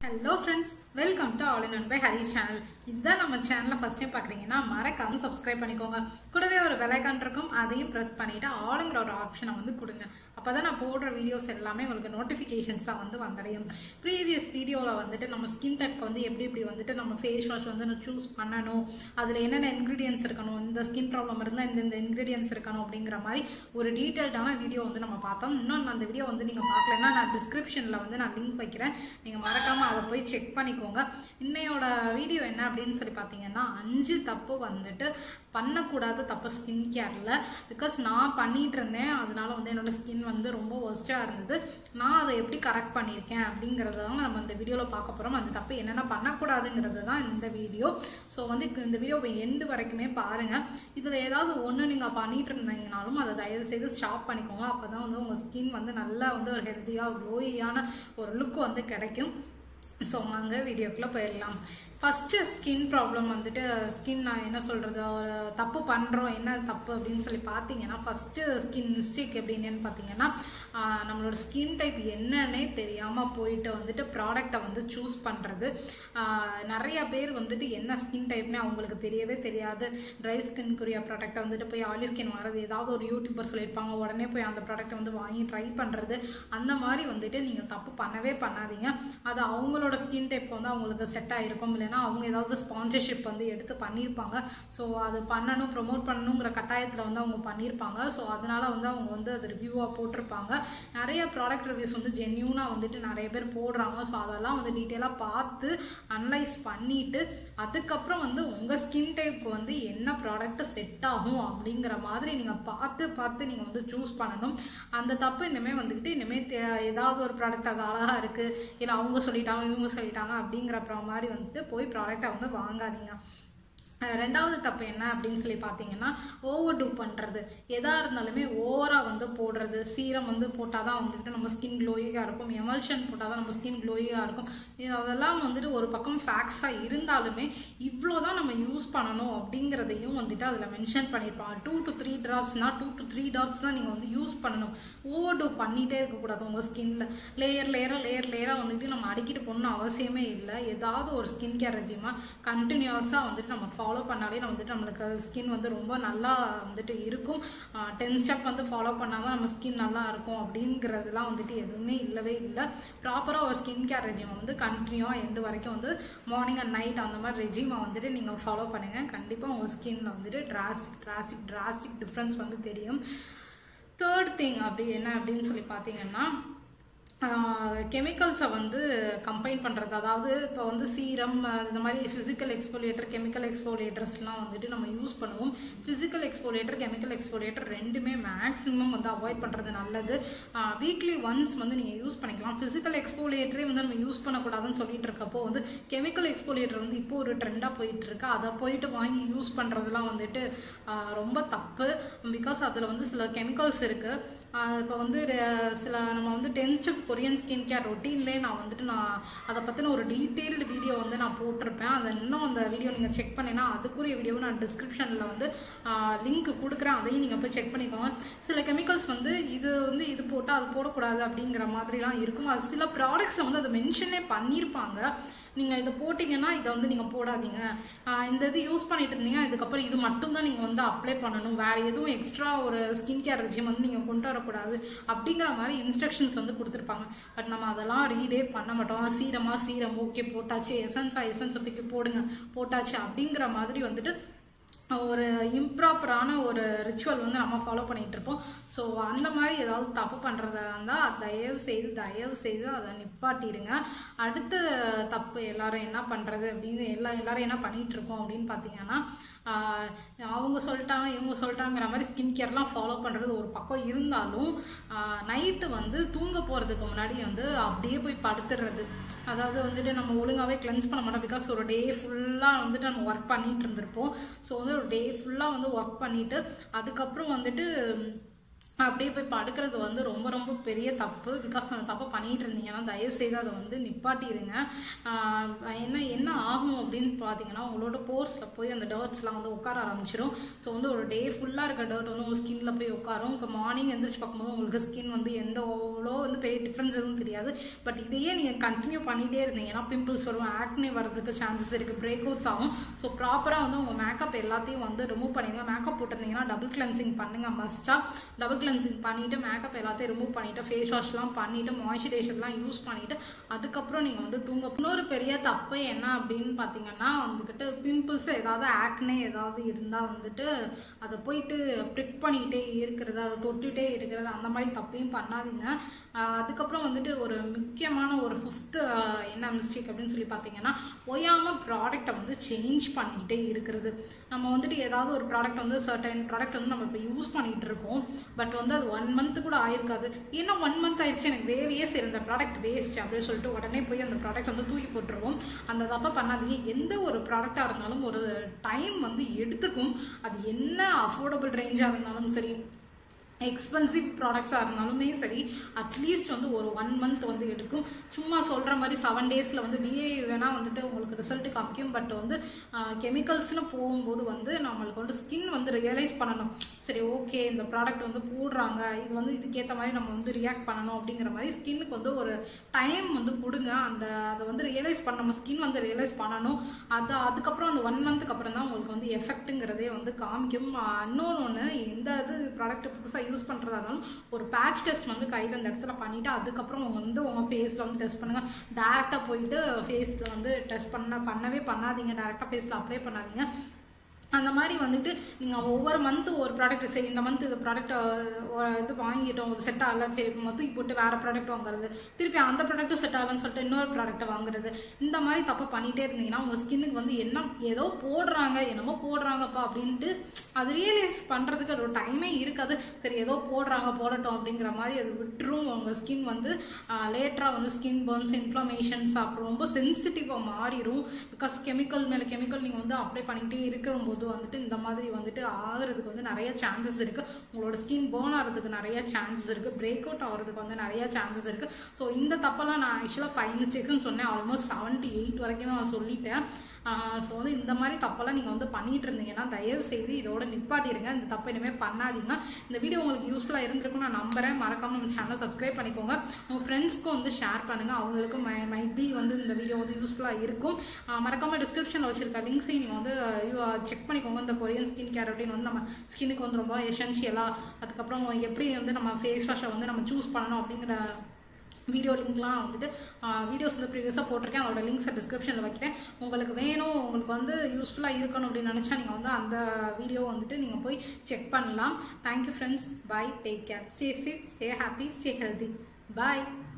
hello friends welcome to all in one by Harish channel இதுதான் நம்ம சேனலை ஃபஸ்ட் டைம் பார்க்குறீங்கன்னா மறக்காம சப்ஸ்கிரைப் பண்ணிக்கோங்க கூடவே ஒரு பெலைக்கான் இருக்கும் அதையும் ப்ரெஸ் பண்ணிவிட்டு ஆளுங்கிற ஒரு ஆப்ஷனை வந்து கொடுங்க அப்போ தான் நான் போடுற வீடியோஸ் எல்லாமே உங்களுக்கு நோட்டிஃபிகேஷன்ஸாக வந்து வந்தடையும் ப்ரீவியஸ் வீடியோவில் வந்துட்டு நம்ம ஸ்கின் டைப்க்கு வந்து எப்படி எப்படி வந்துட்டு நம்ம ஃபேஸ் வாஷ் வந்து நான் சூஸ் பண்ணணும் அதில் என்னென்ன இன்க்ரீடியன்ஸ் இருக்கணும் இந்த ஸ்கின் ப்ராப்ளம் இருந்தால் இந்த இந்த இன்க்ரீடியன்ஸ் இருக்கணும் அப்படிங்கிற மாதிரி ஒரு டீட்டெயில்டான வீடியோ வந்து நம்ம பார்த்தோம் இன்னும் அந்த வீடியோ வந்து நீங்கள் பார்க்கலன்னா நான் டிஸ்கிரிப்ஷனில் வந்து நான் லிங்க் வைக்கிறேன் நீங்கள் மறக்காமல் அதை போய் செக் பண்ணிக்கோங்க இன்னையோட வீடியோ என்ன அப்படின்னு சொல்லி பார்த்தீங்கன்னா அஞ்சு தப்பு வந்துட்டு பண்ணக்கூடாத தப்பு ஸ்கின் கேரில் பிகாஸ் நான் பண்ணிகிட்டு இருந்தேன் அதனால வந்து என்னோடய ஸ்கின் வந்து ரொம்ப ஒஸ்ட்டாக இருந்தது நான் அதை எப்படி கரெக்ட் பண்ணியிருக்கேன் அப்படிங்கிறத தான் நம்ம இந்த வீடியோவில் பார்க்க போகிறோம் அந்த தப்பு என்னென்ன பண்ணக்கூடாதுங்கிறது தான் இந்த வீடியோ ஸோ வந்து இந்த வீடியோவை எண்டு வரைக்குமே பாருங்கள் இதில் ஏதாவது ஒன்று நீங்கள் பண்ணிகிட்டு இருந்தீங்கனாலும் அதை தயவு செய்து ஸ்டாப் பண்ணிக்கோங்க அப்போ தான் வந்து உங்கள் ஸ்கின் வந்து நல்லா வந்து ஒரு ஹெல்த்தியாக க்ளோயியான ஒரு லுக் வந்து கிடைக்கும் ஸோ வாங்க வீடியோக்குள்ளே போயிடலாம் ஃபஸ்ட்டு ஸ்கின் ப்ராப்ளம் வந்துட்டு ஸ்கின் நான் என்ன சொல்கிறது ஒரு தப்பு பண்ணுறோம் என்ன தப்பு அப்படின்னு சொல்லி பார்த்தீங்கன்னா ஃபஸ்ட்டு ஸ்கின் மிஸ்டேக் எப்படின்னு பார்த்தீங்கன்னா ஆஹ் நம்மளோட ஸ்கின் டைப் என்னன்னே தெரியாமல் போயிட்டு வந்துட்டு ப்ராடக்டை வந்து சூஸ் பண்ணுறது நிறைய பேர் வந்துட்டு என்ன ஸ்கின் டைப்னே அவங்களுக்கு தெரியவே தெரியாது ட்ரை ஸ்கின்க்குரிய ப்ராடக்ட்டை வந்துட்டு போய் ஆயிலி ஸ்கின் வர்றது ஏதாவது ஒரு யூடியூபர் சொல்லியிருப்பாங்க உடனே போய் அந்த ப்ராடக்ட்டை வந்து வாங்கி ட்ரை பண்ணுறது அந்த மாதிரி வந்துட்டு நீங்கள் தப்பு பண்ணவே பண்ணாதீங்க அது அவங்களோட ஸ்கின் டைப் வந்து அவங்களுக்கு செட் ஆகிருக்கும் இல்லைன்னா அவங்க ஏதாவது ஸ்பான்சர்ஷிப் வந்து எடுத்து பண்ணியிருப்பாங்க ஸோ அது பண்ணணும் ப்ரொமோட் பண்ணணுங்கிற கட்டாயத்தில் வந்து அவங்க பண்ணியிருப்பாங்க ஸோ அதனால வந்து அவங்க வந்து அது ரிவ்யூவாக போட்டிருப்பாங்க நிறைய ப்ராடக்ட் ரிவ்யூஸ் வந்து ஜென்யூனாக வந்துட்டு நிறைய பேர் போடுறாங்க ஸோ அதெல்லாம் வந்து டீட்டெயிலாக பார்த்து அனலைஸ் பண்ணிட்டு அதுக்கப்புறம் வந்து உங்கள் ஸ்கின் டைப்க்கு வந்து என்ன ப்ராடக்ட் செட் ஆகும் அப்படிங்கிற மாதிரி நீங்கள் பார்த்து பார்த்து நீங்கள் வந்து சூஸ் பண்ணணும் அந்த தப்பு இனிமேல் வந்துக்கிட்டு இனிமேல் தே- ஏதாவது ஒரு ப்ராடக்ட் அது அழகாக இருக்குது இல்லை அவங்க சொல்லிட்டாங்க இவங்க சொல்லிட்டாங்க அப்படிங்கிற அப்புறம் மாதிரி வந்துட்டு போய் ப்ராடக்டை வந்து வாங்காதீங்க அஹ் ரெண்டாவது தப்பு என்ன அப்படின்னு சொல்லி பார்த்தீங்கன்னா ஓவர் டூ பண்ணுறது எதாக இருந்தாலுமே ஓவராக வந்து போடுறது சீரம் வந்து போட்டால் தான் வந்துட்டு நம்ம ஸ்கின் க்ளோயிங்காக இருக்கும் எமல்ஷன் போட்டால் தான் நம்ம ஸ்கின் க்ளோயிங்காக இருக்கும் இது அதெல்லாம் வந்துட்டு ஒரு பக்கம் ஃபேக்ட்ஸாக இருந்தாலுமே இவ்வளோ தான் நம்ம யூஸ் பண்ணணும் அப்படிங்கிறதையும் வந்துட்டு அதில் மென்ஷன் பண்ணியிருப்பாங்க டூ டு த்ரீ ட்ராப்ஸ்னால் டூ டு த்ரீ ட்ராப்ஸ் தான் நீங்கள் வந்து யூஸ் பண்ணணும் ஓவர் டூ பண்ணிகிட்டே இருக்கக்கூடாது உங்கள் ஸ்கின்ல லேயர் லேயராக லேயர் லேயராக வந்துட்டு நம்ம அடிக்கிட்டு போகணும்னு அவசியமே இல்லை ஏதாவது ஒரு ஸ்கின் கேர் ரெஜிமாக கண்டினியூஸாக வந்துட்டு நம்ம ஃபாலோ பண்ணாலே நம்ம வந்துட்டு நம்மளுக்கு ஸ்கின் வந்து ரொம்ப நல்லா வந்துட்டு இருக்கும் டென் ஸ்டெப் வந்து ஃபாலோ பண்ணால் தான் நம்ம ஸ்கின் நல்லா இருக்கும் அப்படிங்கிறதுலாம் வந்துட்டு எதுவுமே இல்லவே இல்லை ப்ராப்பராக ஒரு ஸ்கின் கேர் ரெஜிமை வந்து கண்டினியூவாக எண்டு வரைக்கும் வந்து மார்னிங் அண்ட் நைட் அந்த மாதிரி ரெஜிமை வந்துட்டு நீங்கள் ஃபாலோ பண்ணுங்கள் கண்டிப்பாக உங்கள் ஸ்கின்ல வந்துட்டு டிராஸ்டிக் டிராஸ்டிக் டிராஸ்டிக் டிஃப்ரென்ஸ் வந்து தெரியும் தேர்ட் திங் அப்படி என்ன அப்படின்னு சொல்லி பார்த்தீங்கன்னா கெமிக்கல்ஸை வந்து கம்பைன் பண்ணுறது அதாவது இப்போ வந்து சீரம் இந்த மாதிரி ஃபிசிக்கல் எக்ஸ்போலியேட்டர் கெமிக்கல் எக்ஸ்போலியேட்டர்ஸ்லாம் வந்துட்டு நம்ம யூஸ் பண்ணுவோம் ஃபிசிக்கல் எக்ஸ்போலியேட்டர் கெமிக்கல் எக்ஸ்போலியேட்டர் ரெண்டுமே மேக்ஸிமம் வந்து அவாய்ட் பண்ணுறது நல்லது வீக்லி ஒன்ஸ் வந்து நீங்கள் யூஸ் பண்ணிக்கலாம் ஃபிசிக்கல் எக்ஸ்போலியேட்டரே வந்து நம்ம யூஸ் பண்ணக்கூடாதுன்னு சொல்லிட்டு இருக்கப்போ வந்து கெமிக்கல் எக்ஸ்போலியேட்டர் வந்து இப்போ ஒரு ட்ரெண்டாக போயிட்டு இருக்கு அதை போயிட்டு வாங்கி யூஸ் பண்ணுறதுலாம் வந்துட்டு ஆஹ் ரொம்ப தப்பு பிகாஸ் அதில் வந்து சில கெமிக்கல்ஸ் இருக்குது இப்போ வந்து ரெ- சில நம்ம வந்து ten step Korean skin care ரொட்டீன்லேயே நான் வந்துட்டு நான் அதை பற்றின ஒரு டீட்டெயில்டு வீடியோ வந்து நான் போட்டிருப்பேன் அதை இன்னும் அந்த வீடியோ நீங்கள் செக் பண்ணினா அதுக்குரிய வீடியோவை நான் டிஸ்கிரிப்ஷனில் வந்து லிங்க் கொடுக்குறேன் அதையும் நீங்கள் போய் செக் பண்ணிக்கோங்க சில கெமிக்கல்ஸ் வந்து இது வந்து இது போட்டால் அது போடக்கூடாது அப்படிங்கிற மாதிரிலாம் இருக்கும் அது சில ப்ராடக்ட்ஸில் வந்து அதை மென்ஷனே பண்ணியிருப்பாங்க நீங்கள் இதை போட்டிங்கன்னா இதை வந்து நீங்கள் போடாதீங்க ஆஹ் இந்த இது யூஸ் பண்ணிட்டு இருந்தீங்க இதுக்கப்புறம் இது மட்டும் தான் நீங்கள் வந்து அப்ளை பண்ணணும் வேறு எதுவும் எக்ஸ்ட்ரா ஒரு ஸ்கின் கேர் ரெஜிம் வந்து நீங்கள் கொண்டு வரக்கூடாது அப்படிங்கிற மாதிரி இன்ஸ்ட்ரக்ஷன்ஸ் வந்து கொடுத்துருப்பாங்க பட் நம்ம அதெல்லாம் ரீடே பண்ண மாட்டோம் சீரமா சீரம் ஓகே போட்டாச்சு எசன்ஸா எசன்ஸை தூக்கி போடுங்க போட்டாச்சு அப்படிங்கிற மாதிரி வந்துட்டு ஒரு இம்ப்ராப்பரான ஒரு ரிச்சுவல் வந்து நம்ம ஃபாலோ பண்ணிகிட்டு இருப்போம் ஸோ அந்த மாதிரி ஏதாவது தப்பு பண்ணுறதா இருந்தால் தயவு செய்து தயவு செய்து அதை நிப்பாட்டிடுங்க அடுத்த தப்பு எல்லாரும் என்ன பண்ணுறது அப்படின்னு எல்லா எல்லாரும் என்ன பண்ணிகிட்டு இருக்கோம் அப்படின்னு பார்த்தீங்கன்னா ஆஹ் அவங்க சொல்லிட்டாங்க இவங்க சொல்லிட்டாங்கிற மாதிரி ஸ்கின் கேர்லாம் ஃபாலோ பண்ணுறது ஒரு பக்கம் இருந்தாலும் நைட்டு வந்து தூங்க போகிறதுக்கு முன்னாடி வந்து அப்படியே போய் படுத்துடுறது அதாவது வந்துட்டு நம்ம ஒழுங்காகவே கிளென்ஸ் பண்ண மாட்டோம் பிகாஸ் ஒரு டே ஃபுல்லாக வந்துட்டு நம்ம ஒர்க் பண்ணிட்டு இருந்திருப்போம் ஸோ வந்து ஒரு டே ஃபுல்லாக வந்து ஒர்க் பண்ணிட்டு அதுக்கப்புறம் வந்துட்டு அப்படியே போய் படுக்கிறது வந்து ரொம்ப ரொம்ப பெரிய தப்பு பிகாஸ் அந்த தப்பை பண்ணிட்டு இருந்தீங்கன்னா தயவு செய்து அதை வந்து நிப்பாட்டிடுங்க ஆஹ் என்ன என்ன ஆகும் அப்படின்னு பார்த்தீங்கன்னா உங்களோட போர்ஸில் போய் அந்த டர்ட்ஸ்லாம் வந்து உட்கார ஆரம்பிச்சிடும் ஸோ வந்து ஒரு டே ஃபுல்லாக இருக்க டர்ட் வந்து உங்கள் ஸ்கின்ல போய் உட்காரும் இப்போ மார்னிங் எந்திரிச்சு பார்க்கும்போது உங்களுக்கு ஸ்கின் வந்து எந்த அவ்வளோ வந்து பெரிய டிஃப்ரென்ஸ் எதுவும் தெரியாது பட் இதையே நீங்கள் கண்டினியூ பண்ணிகிட்டே இருந்தீங்கன்னா பிம்பிள்ஸ் வரும் ஆக்னே வரதுக்கு சான்சஸ் இருக்குது பிரேக் அவுட்ஸ் ஆகும் ஸோ ப்ராப்பராக வந்து உங்கள் மேக்கப் எல்லாத்தையும் வந்து ரிமூவ் பண்ணிடுங்க மேக்கப் போட்டிருந்தீங்கன்னா டபுள் கிளென்சிங் பண்ணுங்கள் மஸ்ட்டாக டபுள் கிளென்சிங் பண்ணிவிட்டு மேக்கப் எல்லாத்தையும் ரிமூவ் பண்ணிவிட்டு ஃபேஸ் வாஷ்லாம் பண்ணிவிட்டு மாய்ஸ்சரைசர்லாம் யூஸ் பண்ணிவிட்டு அதுக்கப்புறம் நீங்கள் வந்து தூங்க இன்னொரு பெரிய தப்பு என்ன அப்படின்னு பார்த்தீங்கன்னா வந்துக்கிட்டு பிம்பிள்ஸ் ஏதாவது ஆக்னே ஏதாவது இருந்தால் வந்துட்டு அதை போயிட்டு ப்ரிக் பண்ணிக்கிட்டே இருக்கிறது அதை தொட்டுகிட்டே இருக்கிறது அந்த மாதிரி தப்பையும் பண்ணாதீங்க ஆஹ் அதுக்கப்புறம் வந்துட்டு ஒரு முக்கியமான ஒரு ஃபிஃப்த்து என்ன மிஸ்டேக் அப்படின்னு சொல்லி பார்த்தீங்கன்னா ஒய்யாமல் ப்ராடக்டை வந்து சேஞ்ச் பண்ணிக்கிட்டே இருக்கிறது நம்ம வந்துட்டு ஏதாவது ஒரு ப்ராடக்ட் வந்து சர்டன் ப்ராடக்ட் வந்து நம்ம இப்போ யூஸ் பண்ணிகிட்டு இருக்கோம் பட் வந்து அது ஒன் மந்த் கூட ஆயிருக்காது ஏன்னா ஒன் மந்த் ஆயிடுச்சு எனக்கு வேலையே சரி இந்த ப்ராடக்ட் வேஸ்ட் அப்படின்னு சொல்லிட்டு உடனே போய் அந்த ப்ராடக்ட் வந்து தூக்கி போட்டுருவோம் அந்த தப்பை பண்ணாதீங்க எந்த ஒரு ப்ராடக்டாக இருந்தாலும் ஒரு டைம் வந்து எடுத்துக்கும் அது என்ன அஃபோர்டபுள் ரேஞ்சாக இருந்தாலும் சரி எக்ஸ்பென்சிவ் ப்ராடக்ட்ஸாக இருந்தாலுமே சரி அட்லீஸ்ட் வந்து ஒரு ஒன் மந்த் வந்து எடுக்கும் சும்மா சொல்கிற மாதிரி செவன் டேஸில் வந்து டிஏ வேணால் வந்துட்டு உங்களுக்கு ரிசல்ட் காமிக்கும் பட் வந்து கெமிக்கல்ஸ்னு போகும்போது வந்து நம்மளுக்கு வந்து ஸ்கின் வந்து ரியலைஸ் பண்ணணும் சரி ஓகே இந்த ப்ராடக்ட் வந்து போடுறாங்க இது வந்து இதுக்கேற்ற மாதிரி நம்ம வந்து ரியாக்ட் பண்ணணும் அப்படிங்கிற மாதிரி ஸ்கின்னுக்கு வந்து ஒரு டைம் வந்து கொடுங்க அந்த அதை வந்து ரியலைஸ் பண்ண நம்ம ஸ்கின் வந்து ரியலைஸ் பண்ணணும் அது அதுக்கப்புறம் அந்த ஒன் மந்த்துக்கு அப்புறம் தான் உங்களுக்கு வந்து எஃபெக்ட்டுங்கிறதே வந்து காமிக்கும் இன்னொன்று ஒன்று எந்த இது ப்ராடக்ட் புதுசாக யூஸ் பண்ணுறதா இருந்தாலும் ஒரு பேட்ச் டெஸ்ட் வந்து கையில் அந்த இடத்துல பண்ணிவிட்டு அதுக்கப்புறம் உங்க வந்து உங்கள் ஃபேஸில் வந்து டெஸ்ட் பண்ணுங்கள் டேரெக்டாக போயிட்டு ஃபேஸில் வந்து டெஸ்ட் பண்ண பண்ணவே பண்ணாதீங்க டேரெக்டாக ஃபேஸில் அப்ளை பண்ணாதீங்க அந்த மாதிரி வந்துட்டு நீங்கள் ஒவ்வொரு மந்த்து ஒரு ப்ராடக்ட் சரி இந்த மந்த் இந்த ப்ராடக்ட் இது வாங்கிட்டோம் ஒரு செட் ஆகல சரி நம்ம தூக்கி போட்டு வேறு ப்ராடக்ட் வாங்குறது திருப்பி அந்த ப்ராடக்ட்டும் செட் ஆகலன்னு சொல்லிட்டு இன்னொரு ப்ராடக்ட்டை வாங்குறது இந்த மாதிரி தப்பு பண்ணிகிட்டே இருந்தீங்கன்னா உங்கள் ஸ்கின்னுக்கு வந்து என்ன ஏதோ போடுறாங்க என்னமோ போடுறாங்கப்பா அப்படின்ட்டு அது ரியலைஸ் பண்ணுறதுக்கு ஒரு டைமே இருக்காது சரி ஏதோ போடுறாங்க போடட்டும் அப்படிங்கிற மாதிரி அது விட்டுரும் உங்கள் ஸ்கின் வந்து லேட்டராக வந்து ஸ்கின் பர்ன்ஸ் இன்ஃப்ளமேஷன்ஸ் அப்புறம் ரொம்ப சென்சிட்டிவாக மாறிடும் பிகாஸ் கெமிக்கல் மேலே கெமிக்கல் நீங்கள் வந்து அப்ளை பண்ணிக்கிட்டே இருக்கும்போது வந்துட்டு இந்த மாதிரி வந்துட்டு ஆகிறதுக்கு வந்து நிறைய சான்சஸ் இருக்குது உங்களோட ஸ்கின் பேர்ன் ஆகிறதுக்கு நிறைய சான்சஸ் இருக்குது பிரேக் அவுட் ஆகிறதுக்கு வந்து நிறைய சான்சஸ் இருக்குது ஸோ இந்த தப்பெல்லாம் நான் ஆக்சுவலாக ஃபைவ் மிஸ்டேக்ஸ்னு சொன்னேன் ஆல்மோஸ்ட் செவன்ட்டி எயிட் வரைக்கும் நான் சொல்லிட்டேன் ஸோ வந்து இந்த மாதிரி தப்பெல்லாம் நீங்கள் வந்து பண்ணிட்டு இருந்தீங்கன்னா தயவு செய்து இதோட நிப்பாட்டிடுங்க இந்த தப்பை இனிமேல் பண்ணாதீங்க இந்த வீடியோ உங்களுக்கு யூஸ்ஃபுல்லாக இருந்திருக்கும் நான் நம்புறேன் மறக்காமல் நம்ம சேனலை சப்ஸ்கிரைப் பண்ணிக்கோங்க உங்கள் ஃப்ரெண்ட்ஸ்க்கும் வந்து ஷேர் பண்ணுங்கள் அவங்களுக்கும் மை மைட் பி வந்து இந்த வீடியோ வந்து யூஸ்ஃபுல்லாக இருக்கும் மறக்காமல் டிஸ்கிரிப்ஷனில் வச்சிருக்க லிங்க்ஸையும் நீங்கள் வந்து செக் பண்ணிக்கோங்க இந்த கொரியன் ஸ்கின் கேர் ரொட்டீன் வந்து நம்ம ஸ்கின்னுக்கு வந்து ரொம்ப எசென்ஷியலாக அதுக்கப்புறம் எப்படி வந்து நம்ம ஃபேஸ் வாஷை வந்து நம்ம சூஸ் பண்ணணும் அப்படிங்கிற வீடியோ லிங்க்லாம் வந்துட்டு வீடியோஸ் வந்து ப்ரீவியஸாக போட்டிருக்கேன் அதோட லிங்க்ஸை டிஸ்கிரிப்ஷனில் வைக்கிறேன் உங்களுக்கு வேணும் உங்களுக்கு வந்து யூஸ்ஃபுல்லாக இருக்கணும் அப்படின்னு நினச்சா நீங்கள் வந்து அந்த வீடியோ வந்துட்டு நீங்கள் போய் செக் பண்ணலாம் thank you friends bye take care stay safe stay happy stay healthy பாய்